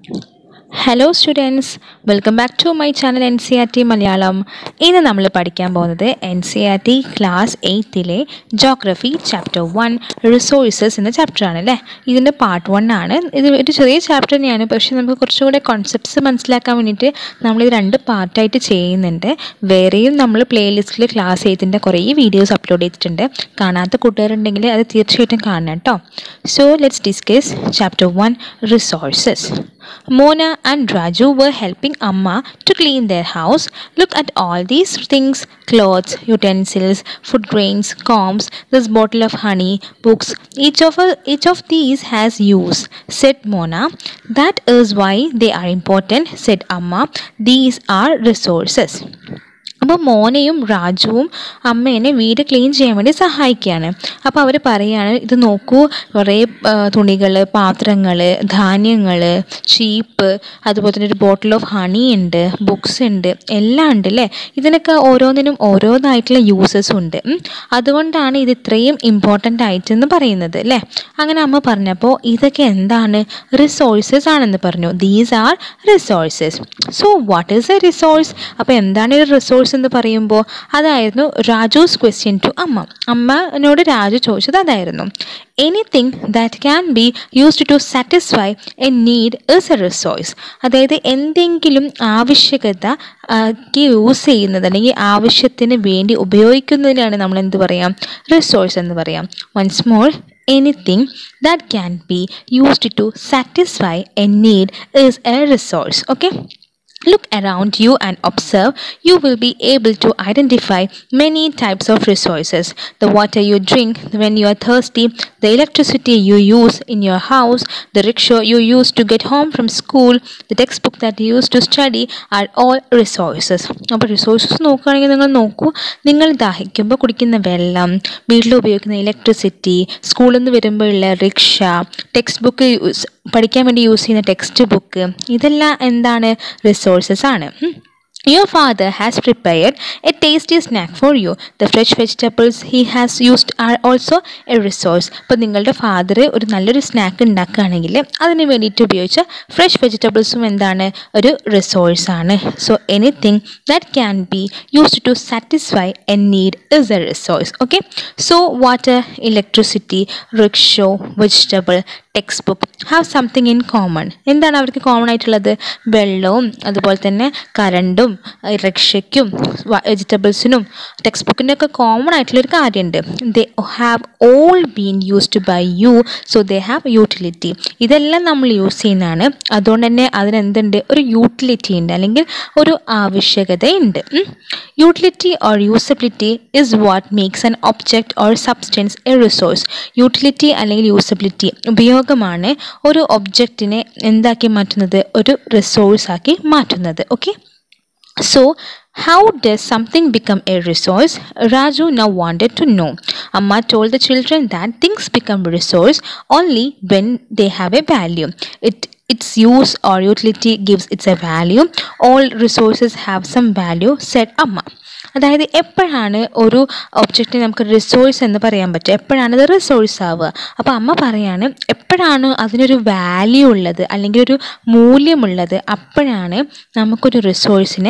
Hello students welcome back to my channel N C R T Malayalam ഇന്ന് നമ്മൾ പഠിക്കാൻ പോകുന്നത് N C R T class എയ്ത്തിലെ geography chapter one resources എന്ന ചാപ്റ്ററാണ് അല്ലേ ഇതിൻ്റെ പാർട്ട് വൺ ആണ് ഇത് ഒരു ചെറിയ ചാപ്റ്റർ തന്നെയാണ് പക്ഷേ നമുക്ക് കുറച്ചുകൂടെ കോൺസെപ്റ്റ്സ് മനസ്സിലാക്കാൻ വേണ്ടിയിട്ട് നമ്മളിത് രണ്ട് പാർട്ടായിട്ട് ചെയ്യുന്നുണ്ട് വേറെയും നമ്മൾ പ്ലേലിസ്റ്റിൽ ക്ലാസ് എയ്ത്തിൻ്റെ കുറേ വീഡിയോസ് അപ്ലോഡ് ചെയ്തിട്ടുണ്ട് കാണാത്ത കൂട്ടുകാരുണ്ടെങ്കിൽ അത് തീർച്ചയായിട്ടും കാണണം കേട്ടോ so let's discuss chapter one resources Mona and Raju were helping Amma to clean their house. Look at all these things clothes, utensils, food grains, combs, this bottle of honey, books. Each of, each of these has use, said Mona. That is why they are important, said Amma. These are resources. അപ്പോൾ മോനെയും രാജുവും അമ്മേനെ വീട് clean ചെയ്യാൻ വേണ്ടി സഹായിക്കുകയാണ് അപ്പോൾ അവർ പറയുകയാണ് ഇത് നോക്കൂ കുറേ തുണികൾ പാത്രങ്ങൾ ധാന്യങ്ങൾ ചീപ്പ് അതുപോലെ തന്നെ ഒരു ബോട്ടിൽ ഓഫ് ഹണി ഉണ്ട് ബുക്സ് ഉണ്ട് എല്ലാം ഉണ്ട് അല്ലേ ഇതിനൊക്കെ ഓരോന്നിനും ഓരോന്നായിട്ടുള്ള യൂസസ് ഉണ്ട് ഉം. അതുകൊണ്ടാണ് ഇത് ഇത്രയും ഇമ്പോർട്ടൻ്റ് ആയിട്ടെന്ന് പറയുന്നത് അല്ലേ അങ്ങനെ അമ്മ പറഞ്ഞപ്പോൾ ഇതൊക്കെ എന്താണ് റിസോഴ്സസ് ആണെന്ന് പറഞ്ഞു these are resources so what is a resource അപ്പോൾ എന്താണ് ഒരു റിസോഴ്സ് എന്ന് പറയുമ്പോൾ അതായിരുന്നു രാജുസ് ക്വസ്റ്റ്യൻ ടു അമ്മ അമ്മനോട് രാജു ചോദിച്ചത് അതായിരുന്നു anything that can be used to satisfy a need is a resource അതായത് എന്തെങ്കിലും ആവശ്യകത യൂസ് ചെയ്യുന്നത് അല്ലെങ്കിൽ ആവശ്യത്തിന് വേണ്ടി ഉപയോഗിക്കുന്നതിനാണ് നമ്മൾ എന്ത് പറയാം റിസോഴ്സ് എന്ന് പറയാം once more anything that can be used to satisfy a need is a resource okay Look around you and observe. You will be able to identify many types of resources. The water you drink when you are thirsty, the electricity you use in your house, the rickshaw you use to get home from school, the textbook that you use to study are all resources. അപ്പോൾ resources നോക്കുകയാണെങ്കിൽ നിങ്ങൾ നോക്കൂ നിങ്ങൾ ദാഹിക്കുമ്പോൾ കുടിക്കുന്ന വെള്ളം വീട്ടിൽ ഉപയോഗിക്കുന്ന electricity സ്കൂളിൽ നിന്ന് വരുമ്പോഴുള്ള റിക്ഷ ടെക്സ്റ്റ് ബുക്ക് യൂസ് പഠിക്കാൻ വേണ്ടി യൂസ് ചെയ്യുന്ന ടെക്സ്റ്റ് ബുക്ക് ഇതെല്ലാം എന്താണ് റിസോഴ്സസ് ആണ് ഉം. Your father has prepared a tasty snack for you. The fresh vegetables he has used are also a resource. അപ്പോൾ നിങ്ങളുടെ ഫാദർ ഒരു നല്ലൊരു സ്നാക്ക് ഉണ്ടാക്കുകയാണെങ്കിൽ അതിന് വേണ്ടിയിട്ട് ഉപയോഗിച്ച ഫ്രഷ് വെജിറ്റബിൾസും എന്താണ് ഒരു റിസോഴ്സ് ആണ് so anything that can be used to satisfy a need is a resource okay so water electricity rickshaw vegetable textbook have something in common എന്താണ് അവർക്ക് കോമൺ ആയിട്ടുള്ളത് വെള്ളവും അതുപോലെ തന്നെ കറണ്ടും റിക്ഷയ്ക്കും വെജിറ്റബിൾസിനും ടെക്സ്റ്റ് ബുക്കിൻ്റെ ഒക്കെ കോമൺ ആയിട്ടുള്ളൊരു കാര്യമുണ്ട് they have all been used by you so they have utility ഇതെല്ലാം നമ്മൾ യൂസ് ചെയ്യുന്നതാണ് അതുകൊണ്ട് തന്നെ അതിനെന്തുണ്ട് ഒരു യൂട്ടിലിറ്റി ഉണ്ട് അല്ലെങ്കിൽ ഒരു ആവശ്യകതയുണ്ട് utility or usability is what makes an object or substance a resource utility അല്ലെങ്കിൽ യൂസബിലിറ്റി ഉപയോഗമാണ് ഒരു ഒബ്ജക്റ്റിനെ എന്താക്കി മാറ്റുന്നത് ഒരു റിസോഴ്സ് ആക്കി മാറ്റുന്നത് okay So, how does something become a resource? Raju now wanted to know. Amma told the children that things become resource only when they have a value. It its use or utility gives it a value. All resources have some value, said Amma. അതായത് എപ്പോഴാണ് ഒരു ഒബ്ജക്റ്റിനെ നമുക്ക് resource എന്ന് പറയാൻ പറ്റുക എപ്പോഴാണ് ഇത് റിസോഴ്സ് ആവുക അപ്പോൾ അമ്മ പറയാണ് എപ്പോഴാണ് അതിനൊരു വാല്യൂ ഉള്ളത് അല്ലെങ്കിൽ ഒരു മൂല്യമുള്ളത് അപ്പോഴാണ് നമുക്കൊരു റിസോഴ്സിനെ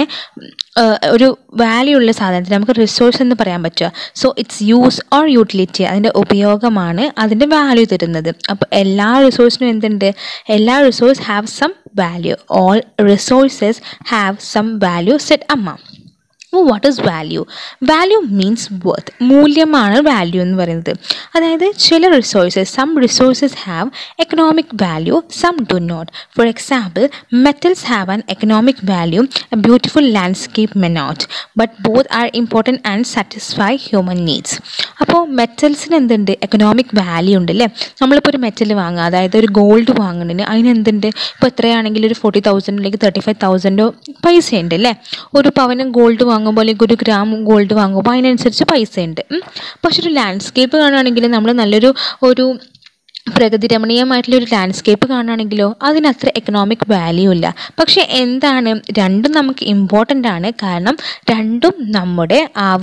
ഒരു വാല്യൂ ഉള്ള സാധനത്തിന് നമുക്ക് റിസോഴ്സ് എന്ന് പറയാൻ പറ്റുക so it's use or utility അതിൻ്റെ ഉപയോഗമാണ് അതിൻ്റെ വാല്യൂ തരുന്നത് അപ്പോൾ എല്ലാ റിസോഴ്സിനും എന്തുണ്ട് എല്ലാ resource have some value all resources have some value സെറ്റ് അമ്മ what is value value means worth മൂല്യമാണ് വാല്യൂ എന്ന് പറയുന്നത് അതായത് ചില resources some resources have economic value some do not for example metals have an economic value a beautiful landscape may not but both are important and satisfy human needs അപ്പോൾ മെറ്റൽസിന് എന്തുണ്ട് economic value ഉണ്ട് അല്ലേ നമ്മളിപ്പോൾ ഒരു metal വാങ്ങുക അതായത് ഒരു ഗോൾഡ് വാങ്ങുന്നതിന് അതിന് എന്തുണ്ട് ഇപ്പോൾ എത്രയാണെങ്കിൽ ഒരു ഫോർട്ടി തൗസൻഡ് അല്ലെങ്കിൽ തേർട്ടി ഫൈവ് തൗസൻഡോ പൈസ ഉണ്ട് അല്ലേ ഒരു പവനും ഗോൾഡ് വാങ്ങുമ്പോൾ അല്ലെങ്കിൽ ഒരു ഗ്രാം ഗോൾഡ് വാങ്ങുമ്പോൾ അതിനനുസരിച്ച് പൈസ ഉണ്ട് പക്ഷെ ഒരു ലാൻഡ്സ്കേപ്പ് കാണുകയാണെങ്കിൽ നമ്മൾ നല്ലൊരു ഒരു പ്രകൃതി രമണീയമായിട്ടുള്ള ഒരു ലാൻഡ്സ്കേപ്പ് കാണുകയാണെങ്കിലോ അതിന് അത്ര എക്കണോമിക് വാല്യൂ ഇല്ല പക്ഷെ എന്താണ് രണ്ടും നമുക്ക് ഇമ്പോർട്ടൻ്റ് ആണ് കാരണം രണ്ടും നമ്മുടെ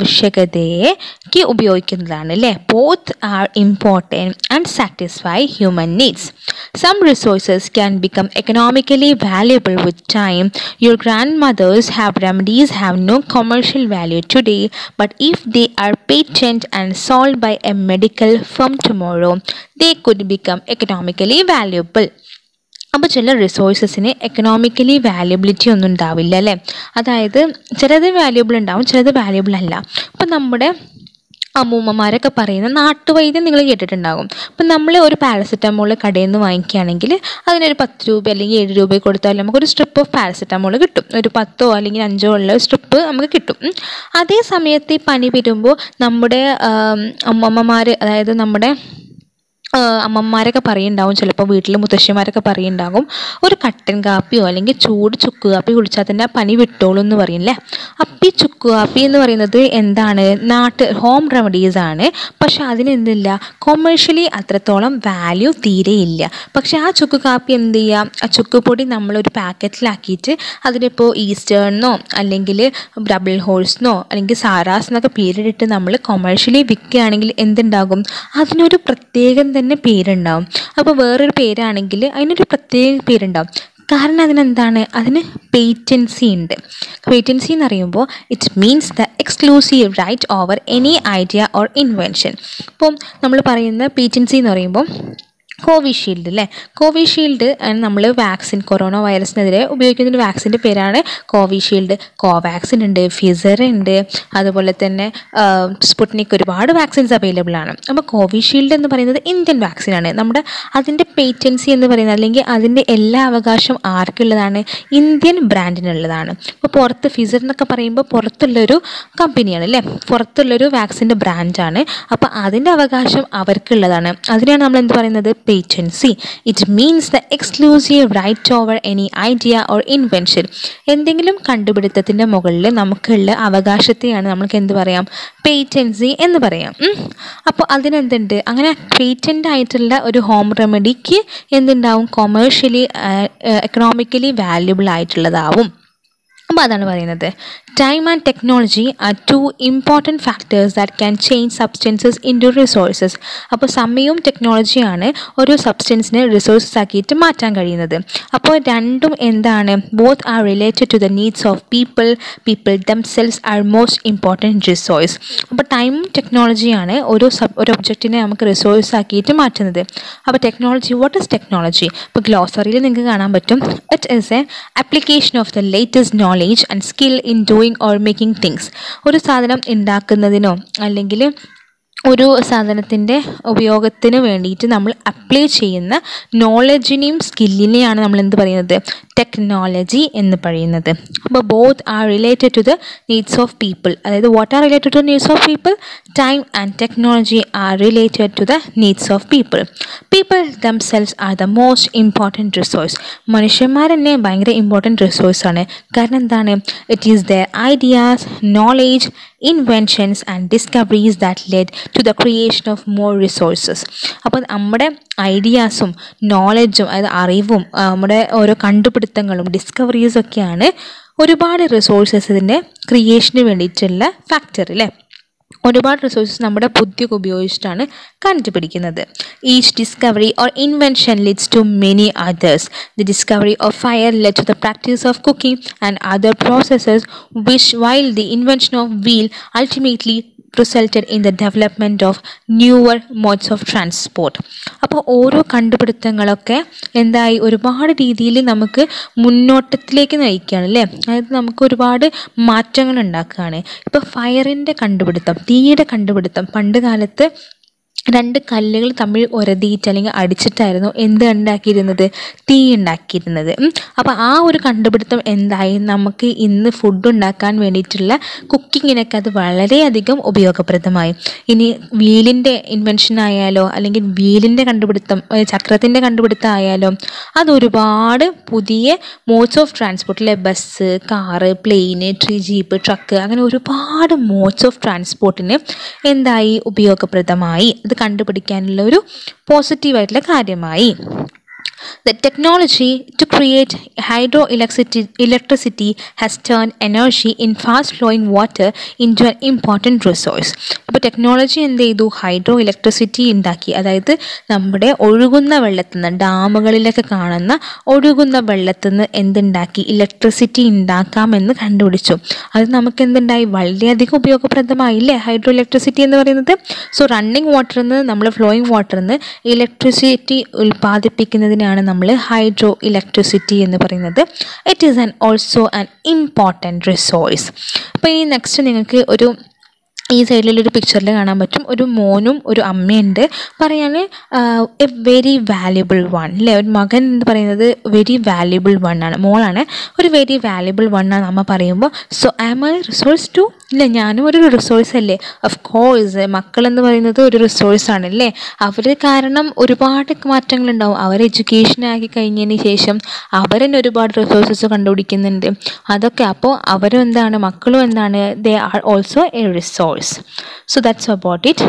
ആവശ്യകതയ്ക്ക് ഉപയോഗിക്കുന്നതാണ് അല്ലേ both are important and satisfy human needs some resources can become economically valuable with time your grandmother's have remedies have no commercial value today but if they are patent and sold by a medical firm tomorrow they could become economically valuable അപ്പോൾ ചില റിസോഴ്സസിന് economically വാല്യബിലിറ്റി ഒന്നും ഉണ്ടാവില്ല അല്ലേ അതായത് ചിലത് valuable ഉണ്ടാവും ചിലത് valuable അല്ല അപ്പോൾ നമ്മുടെ അമ്മൂമ്മമാരൊക്കെ പറയുന്ന നാട്ടുവൈദ്യം നിങ്ങൾ കേട്ടിട്ടുണ്ടാകും അപ്പം നമ്മൾ ഒരു പാരസെറ്റമോൾ കടയിൽ നിന്ന് വാങ്ങിക്കുകയാണെങ്കിൽ അതിനൊരു പത്ത് രൂപ അല്ലെങ്കിൽ ഏഴ് രൂപ കൊടുത്താൽ നമുക്കൊരു സ്ട്രിപ്പ് ഓഫ് പാരസെറ്റമോൾ കിട്ടും ഒരു പത്തോ അല്ലെങ്കിൽ അഞ്ചോ ഉള്ള സ്ട്രിപ്പ് നമുക്ക് കിട്ടും ഉം. അതേ സമയത്ത് ഈ പനി വരുമ്പോൾ നമ്മുടെ അമ്മമ്മമാർ അതായത് നമ്മുടെ ആഹ് അമ്മമാരൊക്കെ പറയുണ്ടാവും ചിലപ്പോൾ വീട്ടിൽ മുത്തശ്ശിമാരൊക്കെ പറയുണ്ടാകും ഒരു കട്ടൻ കാപ്പിയോ അല്ലെങ്കിൽ ചൂട് ചുക്ക് കാപ്പി കുടിച്ചാൽ തന്നെ ആ പനി വിട്ടോളൂ എന്ന് പറയില്ലേ അപ്പം ഈ ചുക്ക് കാപ്പി എന്ന് പറയുന്നത് എന്താണ് നാട്ട് ഹോം റെമഡീസ് ആണ് പക്ഷെ അതിനെന്തില്ല കൊമേഴ്ഷ്യലി അത്രത്തോളം വാല്യൂ തീരെയില്ല പക്ഷെ ആ ചുക്ക് കാപ്പി എന്ത് ചെയ്യുക ആ ചുക്ക് പൊടി നമ്മളൊരു പാക്കറ്റിലാക്കിയിട്ട് അതിനിപ്പോൾ ഈസ്റ്റേണെന്നോ അല്ലെങ്കിൽ ഡബിൾ ഹോഴ്സ്ന്നോ അല്ലെങ്കിൽ സാറാസ് എന്നൊക്കെ പേരിട്ടിട്ട് നമ്മൾ കൊമേഴ്ഷ്യലി വിൽക്കുകയാണെങ്കിൽ എന്തുണ്ടാകും അതിനൊരു പ്രത്യേകം തന്നെ പേരുണ്ടാവും അപ്പോൾ വേറൊരു പേരാണെങ്കിൽ അതിനൊരു പ്രത്യേക പേരുണ്ടാവും കാരണം അതിനെന്താണ് അതിന് പേറ്റൻസി ഉണ്ട് പേറ്റൻസി എന്ന് പറയുമ്പോൾ it means the exclusive right over any idea or invention ഇപ്പം നമ്മൾ പറയുന്ന പേറ്റൻസി എന്ന് പറയുമ്പോൾ കോവിഷീൽഡ് അല്ലേ കോവിഷീൽഡ് നമ്മൾ വാക്സിൻ കൊറോണ വൈറസിനെതിരെ ഉപയോഗിക്കുന്ന ഒരു വാക്സിൻ്റെ പേരാണ് കോവിഷീൽഡ് കോവാക്സിൻ ഉണ്ട് ഫിസർ ഉണ്ട് അതുപോലെ തന്നെ സ്പുട്നിക് ഒരുപാട് വാക്സിൻസ് അവൈലബിൾ ആണ് അപ്പോൾ കോവിഷീൽഡ് എന്ന് പറയുന്നത് ഇന്ത്യൻ വാക്സിനാണ് നമ്മുടെ അതിൻ്റെ പേറ്റൻസി എന്ന് പറയുന്നത് അല്ലെങ്കിൽ അതിൻ്റെ എല്ലാ അവകാശം ആർക്കുള്ളതാണ് ഇന്ത്യൻ ബ്രാൻഡിനുള്ളതാണ് ഇപ്പോൾ പുറത്ത് ഫിസർ എന്നൊക്കെ പറയുമ്പോൾ പുറത്തുള്ളൊരു കമ്പനിയാണ് അല്ലേ പുറത്തുള്ളൊരു വാക്സിൻ്റെ ബ്രാൻഡാണ് അപ്പോൾ അതിൻ്റെ അവകാശം അവർക്കുള്ളതാണ് അതിനെയാണ് നമ്മൾ എന്ത് പറയുന്നത് patency it means the exclusive right over any idea or invention എന്തെങ്കിലും കണ്ടുപിടുത്തത്തിൻ്റെ മുകളിൽ നമുക്കുള്ള അവകാശത്തെയാണ് നമുക്ക് എന്ത് പറയാം പേറ്റൻസി എന്ന് പറയാം ഉം. അപ്പോൾ അതിനെന്തുണ്ട് അങ്ങനെ പേറ്റൻ്റ് ആയിട്ടുള്ള ഒരു ഹോം റെമഡിക്ക് എന്തുണ്ടാവും കൊമേഴ്ഷ്യലി എക്കണോമിക്കലി വാല്യുബിൾ ആയിട്ടുള്ളതാവും അപ്പോൾ അതാണ് പറയുന്നത് time and technology are two important factors that can change substances into ടു റിസോഴ്സസ് അപ്പോൾ സമയവും ടെക്നോളജിയാണ് ഒരു സബ്സ്റ്റൻസിനെ റിസോഴ്സസ് ആക്കിയിട്ട് മാറ്റാൻ കഴിയുന്നത് അപ്പോൾ രണ്ടും എന്താണ് both are related to the needs of people people themselves are most important resource അപ്പോൾ ടൈമും ടെക്നോളജിയാണ് ഒരു സബ് ഒരു ഒബ്ജക്റ്റിനെ നമുക്ക് റിസോഴ്സ് ആക്കിയിട്ട് മാറ്റുന്നത് അപ്പോൾ ടെക്നോളജി വാട്ട് ഇസ് ടെക്നോളജി ഇപ്പോൾ ഗ്ലോസറിയിൽ നിങ്ങൾക്ക് കാണാൻ പറ്റും it is a application of the latest knowledge and skill in doing or making things ഒരു സാധനം ഉണ്ടാക്കുന്നതിനോ അല്ലെങ്കിൽ ഒരു സാധനത്തിൻ്റെ ഉപയോഗത്തിന് വേണ്ടിയിട്ട് നമ്മൾ അപ്ലൈ ചെയ്യുന്ന നോളജിനെയും സ്കില്ലിനെയാണ് നമ്മൾ എന്ത് പറയുന്നത് ടെക്നോളജി എന്ന് പറയുന്നത് അപ്പോൾ both are related to the needs of people അതായത് what are related to needs of people time and technology are related to the needs of people people themselves are the most important resource മനുഷ്യന്മാർ തന്നെ ഭയങ്കര important റിസോഴ്സാണ് കാരണം എന്താണ് it is the ideas knowledge inventions and discoveries that led to the creation of more resources അപ്പോൾ നമ്മുടെ ഐഡിയാസും നോളജും അതായത് അറിവും ആ, നമ്മുടെ ഓരോ കണ്ടുപിടുത്തങ്ങളും ഡിസ്കവറീസും ഒക്കെയാണ് ഒരുപാട് റിസോഴ്സസ് ഇതിൻ്റെ ക്രിയേഷന് വേണ്ടിയിട്ടുള്ള ഫാക്ടർ അല്ലേ ഒരുപാട് റിസോഴ്സസ് നമ്മുടെ ബുദ്ധിയൊക്കെ ഉപയോഗിച്ചിട്ടാണ് കണ്ടുപിടിക്കുന്നത് each discovery or invention leads to many others the discovery of fire led to the practice of cooking and other processes which while the invention of wheel ultimately resulted in the development of newer modes of transport അപ്പോൾ ഓരോ കണ്ടുപിടുത്തങ്ങളൊക്കെ എന്തായി ഒരുപാട് രീതിയിൽ നമുക്ക് മുന്നോട്ടത്തിലേക്ക് നയിക്കുകയാണ് അല്ലേ അതായത് നമുക്ക് ഒരുപാട് മാറ്റങ്ങൾ ഉണ്ടാക്കുകയാണ് ഇപ്പോൾ ഫയറിൻ്റെ കണ്ടുപിടുത്തം തീയുടെ കണ്ടുപിടുത്തം പണ്ട് കാലത്ത് രണ്ട് കല്ലുകൾ തമ്മിൽ ഉരതിയിട്ട് അല്ലെങ്കിൽ അടിച്ചിട്ടായിരുന്നു എന്ത് ഉണ്ടാക്കിയിരുന്നത് തീ ഉണ്ടാക്കിയിരുന്നത് ഉം. അപ്പോൾ ആ ഒരു കണ്ടുപിടുത്തം എന്തായി നമുക്ക് ഇന്ന് ഫുഡ് ഉണ്ടാക്കാൻ വേണ്ടിയിട്ടുള്ള കുക്കിങ്ങിനൊക്കെ അത് വളരെയധികം ഉപയോഗപ്രദമായി ഇനി വീലിൻ്റെ ഇൻവെൻഷൻ ആയാലോ അല്ലെങ്കിൽ വീലിൻ്റെ കണ്ടുപിടുത്തം ഏ, ചക്രത്തിൻ്റെ കണ്ടുപിടുത്തം ആയാലോ അത് ഒരുപാട് പുതിയ മോഡ്സ് ഓഫ് ട്രാൻസ്പോർട്ടിലെ ബസ് കാറ് പ്ലെയിന് ട്രീ ജീപ്പ് ട്രക്ക് അങ്ങനെ ഒരുപാട് മോഡ്സ് ഓഫ് ട്രാൻസ്പോർട്ടിന് എന്തായി ഉപയോഗപ്രദമായി അത് കണ്ടുപിടിക്കാനുള്ള ഒരു പോസിറ്റീവായിട്ടുള്ള കാര്യമായി The technology to create hydroelectricity electricity has turned energy in fast flowing water into an important resource. ഇപ്പോൾ ടെക്നോളജി എന്ത് ചെയ്തു ഹൈഡ്രോ ഇലക്ട്രിസിറ്റി ഉണ്ടാക്കി അതായത് നമ്മുടെ ഒഴുകുന്ന വെള്ളത്തിൽ നിന്ന് ഡാമുകളിലൊക്കെ കാണുന്ന ഒഴുകുന്ന വെള്ളത്തിൽ നിന്ന് എന്തുണ്ടാക്കി ഇലക്ട്രിസിറ്റി ഉണ്ടാക്കാമെന്ന് കണ്ടുപിടിച്ചു അത് നമുക്ക് എന്തുണ്ടായി വളരെയധികം ഉപയോഗപ്രദമായില്ലേ ഹൈഡ്രോ ഇലക്ട്രിസിറ്റി എന്ന് പറയുന്നത് സോ റണ്ണിങ് വാട്ടറിൽ നിന്ന് നമ്മൾ ഫ്ലോയിങ് വാട്ടറിൽ നിന്ന് ഇലക്ട്രിസിറ്റി ഉൽപ്പാദിപ്പിക്കുന്നതിനാണ് നമ്മൾ ഹൈഡ്രോ ഇലക്ട്രിസിറ്റി എന്ന് പറയുന്നത് it is an also an important resource അപ്പോൾ ഈ നെക്സ്റ്റ് നിങ്ങൾക്ക് ഒരു ഈ സൈഡിലൊരു പിക്ചറിൽ കാണാൻ പറ്റും ഒരു മോനും ഒരു അമ്മയുണ്ട് പറയാൻ എ വെരി വാല്യുബിൾ വൺ അല്ലേ ഒരു മകൻ എന്ന് പറയുന്നത് വെരി വാല്യുബിൾ വൺ ആണ് മോളാണ് ഒരു വെരി വാല്യുബിൾ വൺ ആണ് അമ്മ പറയുമ്പോൾ so am I resource too ഇല്ല ഞാനും ഒരു റിസോഴ്സ് അല്ലേ ഓഫ് കോഴ്സ് മക്കളെന്ന് പറയുന്നത് ഒരു റിസോഴ്സ് ആണ് അല്ലേ അവർ കാരണം ഒരുപാട് മാറ്റങ്ങളുണ്ടാവും അവർ എഡ്യൂക്കേഷൻ ആക്കി കഴിഞ്ഞതിന് ശേഷം അവരെന്നെ ഒരുപാട് റിസോഴ്സസ് കണ്ടുപിടിക്കുന്നുണ്ട് അതൊക്കെ അപ്പോൾ അവരും എന്താണ് മക്കളും എന്താണ് they are also a resource so that's about it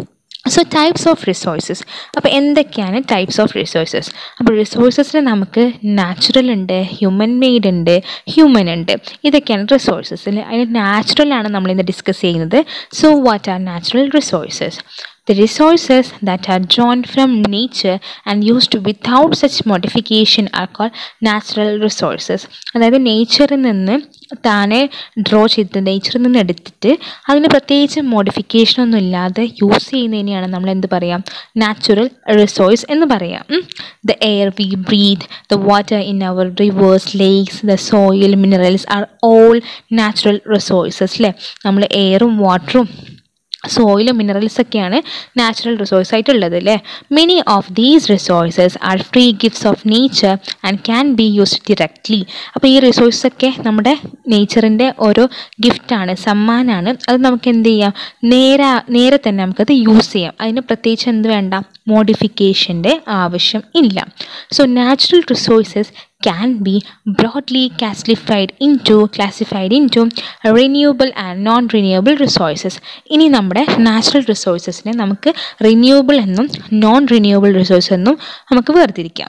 so types of resources അപ്പോൾ എന്തൊക്കെയാണ് ടൈപ്സ് ഓഫ് റിസോഴ്സസ് അപ്പോൾ റിസോഴ്സസിന് നമുക്ക് നാച്ചുറൽ ഉണ്ട് ഹ്യൂമൻ മെയ്ഡ് ഉണ്ട് ഹ്യൂമൻ ഉണ്ട് ഇതൊക്കെയാണ് റിസോഴ്സസ് അല്ലേ അതിന് നാച്ചുറലാണ് നമ്മൾ ഇന്ന് ഡിസ്കസ് ചെയ്യുന്നത് so what are natural resources The resources that are drawn from nature and used without such modification are called natural resources. അതായത് നേച്ചറിൽ നിന്ന് താനെ ഡ്രോ ചെയ്ത് നേച്ചറിൽ നിന്ന് എടുത്തിട്ട് അതിന് പ്രത്യേകിച്ച് മോഡിഫിക്കേഷൻ ഒന്നും ഇല്ലാതെ യൂസ് ചെയ്യുന്നതിനെയാണ് നമ്മൾ എന്ത് പറയാം നാച്ചുറൽ റിസോഴ്സ് എന്ന് പറയാം the air we breathe the water in our rivers lakes the soil minerals are all natural resources അല്ലേ നമ്മൾ എയറും വാട്ടറും സോയിലും മിനറൽസ് ഒക്കെയാണ് നാച്ചുറൽ റിസോഴ്സ് ആയിട്ടുള്ളത് അല്ലേ many of these resources are free gifts of nature and can be used directly അപ്പോൾ ഈ റിസോഴ്സ് ഒക്കെ നമ്മുടെ നേച്ചറിൻ്റെ ഓരോ ഗിഫ്റ്റാണ് സമ്മാനമാണ് അത് നമുക്ക് എന്ത് ചെയ്യാം നേരെ നേരെ തന്നെ നമുക്കത് യൂസ് ചെയ്യാം അതിന് പ്രത്യേകിച്ച് എന്ത് വേണ്ട മോഡിഫിക്കേഷൻ്റെ ആവശ്യം ഇല്ല so natural resources can be broadly classified into classified into renewable and non-renewable resources ഇനി നമ്മുടെ നാച്ചുറൽ റിസോഴ്സസിനെ നമുക്ക് റിന്യൂവബിൾ എന്നും നോൺ റിന്യൂവബിൾ റിസോഴ്സ് എന്നും നമുക്ക് വേർതിരിക്കാം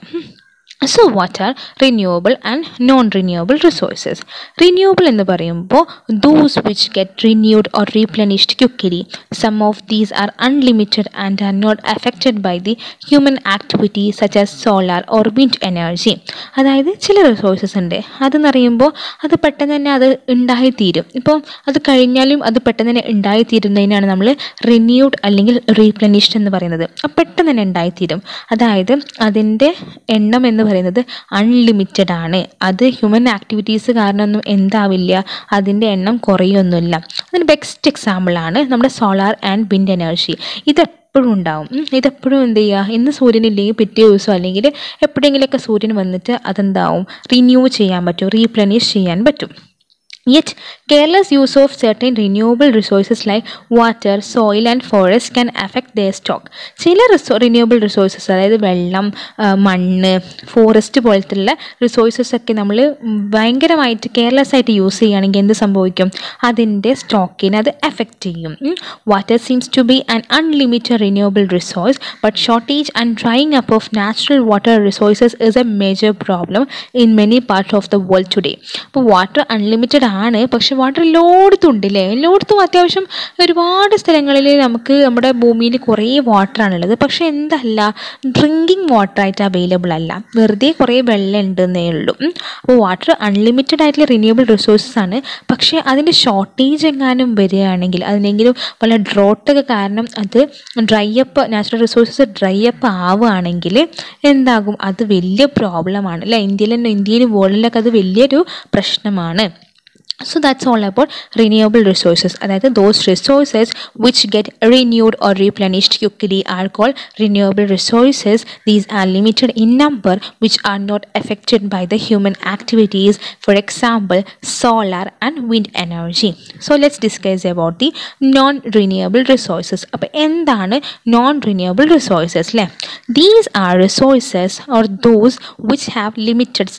so what are renewable and non renewable resources renewable എന്ന് പറയുമ്പോൾ those which get renewed or replenished quickly some of these are unlimited and are not affected by the human activity such as solar or wind energy അതായത് ചില resources ഉണ്ട് അതെന്ന് പറയുമ്പോൾ അത് പെട്ടെന്ന് തന്നെ അത് ഉണ്ടായിത്തീരും ഇപ്പം അത് കഴിഞ്ഞാലും അത് പെട്ടെന്ന് തന്നെ ഉണ്ടായിത്തീരുന്നതിനാണ് നമ്മൾ റിന്യൂഡ് അല്ലെങ്കിൽ റീപ്ലനിഷ്ഡ് എന്ന് പറയുന്നത് അത് പെട്ടെന്ന് തന്നെ ഉണ്ടായിത്തീരും അതായത് അതിൻ്റെ എണ്ണം എന്ന് പറയുന്നത് അൺലിമിറ്റഡ് ആണ് അത് ഹ്യൂമൻ ആക്ടിവിറ്റീസ് കാരണമൊന്നും എന്താവില്ല അതിൻ്റെ എണ്ണം കുറയൊന്നുമില്ല അതിന് ബെസ്റ്റ് എക്സാമ്പിളാണ് നമ്മുടെ സോളാർ ആൻഡ് വിൻഡ് എനർജി ഇത് എപ്പോഴും ഉണ്ടാവും ഉം. ഇതെപ്പോഴും എന്ത് ചെയ്യുക ഇന്ന് സൂര്യൻ ഇല്ലെങ്കിൽ പിറ്റേ ദിവസം അല്ലെങ്കിൽ എപ്പോഴെങ്കിലുമൊക്കെ സൂര്യൻ വന്നിട്ട് അതെന്താവും റിന്യൂ ചെയ്യാൻ പറ്റും റീപ്ലനിഷ് ചെയ്യാൻ പറ്റും Yet, careless use of certain renewable resources like water, soil and forest can affect their stock. ചില റിസോ റിന്യൂവബിൾ റിസോഴ്സസ് അതായത് വെള്ളം ആ, മണ്ണ് ഫോറസ്റ്റ് പോലത്തുള്ള റിസോഴ്സസ് ഒക്കെ നമ്മൾ ഭയങ്കരമായിട്ട് കെയർലെസ് ആയിട്ട് യൂസ് ചെയ്യുകയാണെങ്കിൽ എന്ത് സംഭവിക്കും അതിൻ്റെ സ്റ്റോക്കിനെ അത് എഫക്റ്റ് ചെയ്യും water seems to be an unlimited renewable resource but shortage and drying up of natural water resources is a major problem in many part of the world today അപ്പോൾ water unlimited ആണ് പക്ഷെ water എല്ലായിടത്തും ഉണ്ട് അല്ലേ എല്ലായിടത്തും അത്യാവശ്യം ഒരുപാട് സ്ഥലങ്ങളിൽ നമുക്ക് നമ്മുടെ ഭൂമിയിൽ കുറേ വാട്ടറാണുള്ളത് പക്ഷെ എന്തല്ല ഡ്രിങ്കിങ് വാട്ടർ ആയിട്ട് അവൈലബിൾ അല്ല വെറുതെ കുറേ വെള്ളം ഉണ്ടെന്നേ ഉള്ളൂ ഉം. അപ്പോൾ വാട്ടർ അൺലിമിറ്റഡ് ആയിട്ടുള്ള റിന്യൂവബിൾ റിസോഴ്സസ് ആണ് പക്ഷേ അതിൻ്റെ ഷോർട്ടേജ് എങ്ങാനും വരികയാണെങ്കിൽ അതിനെങ്കിലും വല്ല ഡ്രോട്ടൊക്കെ കാരണം അത് dry up natural resources dry up ആവുകയാണെങ്കിൽ എന്താകും അത് വലിയ പ്രോബ്ലമാണ് അല്ലേ ഇന്ത്യയിൽ തന്നെ ഇന്ത്യയിലും വേൾഡിലൊക്കെ അത് വലിയൊരു പ്രശ്നമാണ് So that's all about renewable resources. അതായത് those resources which get renewed or replenished quickly are called renewable resources. These are limited in number which are not affected by the human activities. For example, solar and wind energy. So let's discuss about the non-renewable resources. അപ്പോൾ എന്താണ് non-renewable resources അല്ലേ These are resources or those which have limited stock.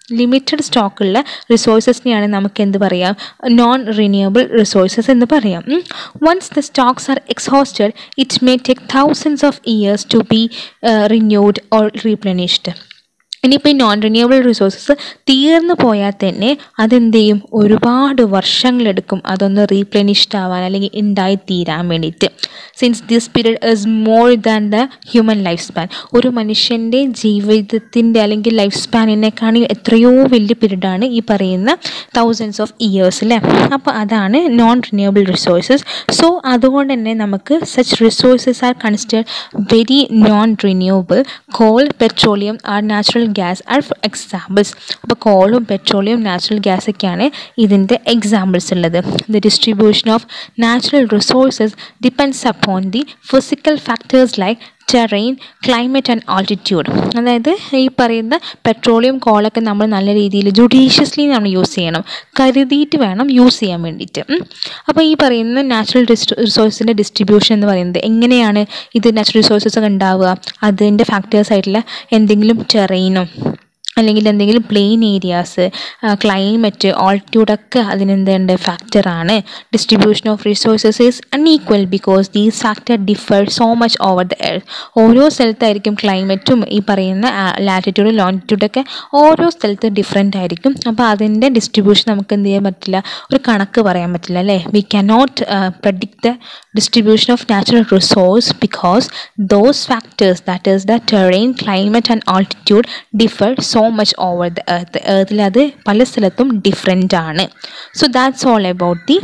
Limited സ്റ്റോക്കുള്ള റിസോഴ്സസിനെയാണ് നമുക്ക് എന്ത് പറയാം non renewable resources എന്ന് പറയാം once the stocks are exhausted it may take thousands of years to be renewed or replenished ഇനിയിപ്പോൾ ഈ നോൺ റിന്യൂവബിൾ റിസോഴ്സസ് തീർന്നു പോയാൽ തന്നെ അതെന്ത് ചെയ്യും ഒരുപാട് വർഷങ്ങളെടുക്കും അതൊന്ന് റീപ്ലനിഷ്ഡ് ആവാൻ അല്ലെങ്കിൽ ഉണ്ടായി തീരാൻ വേണ്ടിയിട്ട് since this period is more than the human life span ഒരു മനുഷ്യൻ്റെ ജീവിതത്തിൻ്റെ അല്ലെങ്കിൽ ലൈഫ് സ്പാനിനെക്കാളും എത്രയോ വലിയ പീരീഡാണ് ഈ പറയുന്ന തൗസൻഡ്സ് ഓഫ് ഇയേഴ്സ് അല്ലേ അപ്പോൾ അതാണ് നോൺ റിന്യൂവബിൾ റിസോഴ്സസ് സോ അതുകൊണ്ട് തന്നെ നമുക്ക് such resources are considered very non renewable coal petroleum are natural gas are for examples അപ്പോൾ കോളും പെട്രോളിയം നാച്ചുറൽ ഗ്യാസൊക്കെയാണ് ഇതിൻ്റെ എക്സാമ്പിൾസ് ഉള്ളത് the distribution of natural resources depends upon the physical factors like terrain climate and altitude അതായത് ഈ പറയുന്ന petroleum കോളൊക്കെ നമ്മൾ നല്ല രീതിയിൽ ജുഡീഷ്യസ്ലി നമ്മൾ യൂസ് ചെയ്യണം കരുതിയിട്ട് വേണം യൂസ് ചെയ്യാൻ വേണ്ടിയിട്ട് അപ്പോൾ ഈ പറയുന്ന നാച്ചുറൽ റിസോഴ്സിൻ്റെ ഡിസ്ട്രിബ്യൂഷൻ എന്ന് പറയുന്നത് എങ്ങനെയാണ് ഇത് നാച്ചുറൽ റിസോഴ്സസ് ഒക്കെ ഉണ്ടാവുക അതിൻ്റെ ഫാക്ടേഴ്സ് ആയിട്ടുള്ള എന്തെങ്കിലും ടെറൈനോ അല്ലെങ്കിൽ എന്തെങ്കിലും പ്ലെയിൻ ഏരിയാസ് ക്ലൈമറ്റ് ഓൾട്ട്യൂഡൊക്കെ അതിനെന്തുണ്ട് ഫാക്ടറാണ് distribution of resources is unequal because these factor differ so much over the earth ഓരോ സ്ഥലത്തായിരിക്കും ക്ലൈമറ്റും ഈ പറയുന്ന ലാറ്റിറ്റ്യൂഡ് ലോണ്ടിറ്റ്യൂഡൊക്കെ ഓരോ സ്ഥലത്ത് ഡിഫറെൻ്റ് ആയിരിക്കും അപ്പോൾ അതിൻ്റെ ഡിസ്ട്രിബ്യൂഷൻ നമുക്ക് എന്ത് ചെയ്യാൻ പറ്റില്ല ഒരു കണക്ക് പറയാൻ പറ്റില്ല അല്ലേ we cannot predict the distribution of natural resource because those factors that is the terrain climate and altitude differ so much over the earth earthൽ അത് പല സ്ഥലത്തും ഡിഫറെൻ്റ് ആണ് so that's all about the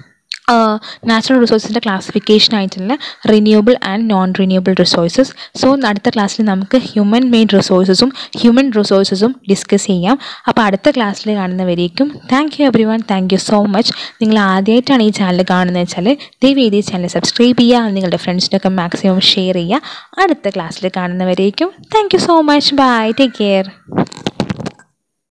natural റിസോഴ്സിൻ്റെ classification ആയിട്ടുള്ള renewable and non renewable resources so അടുത്ത ക്ലാസ്സിൽ നമുക്ക് ഹ്യൂമൻ മെയ്ഡ് റിസോഴ്സസും ഹ്യൂമൻ റിസോഴ്സസും ഡിസ്കസ് ചെയ്യാം അപ്പോൾ അടുത്ത ക്ലാസ്സിൽ കാണുന്നവരേക്കും thank you everyone thank you so much നിങ്ങൾ ആദ്യമായിട്ടാണ് ഈ ചാനൽ കാണുന്നത് വെച്ചാൽ ദയവേദി ചാനൽ സബ്സ്ക്രൈബ് ചെയ്യുക നിങ്ങളുടെ ഫ്രണ്ട്സിനൊക്കെ മാക്സിമം ഷെയർ ചെയ്യുക അടുത്ത ക്ലാസ്സിൽ കാണുന്നവരേക്കും thank you so much bye take care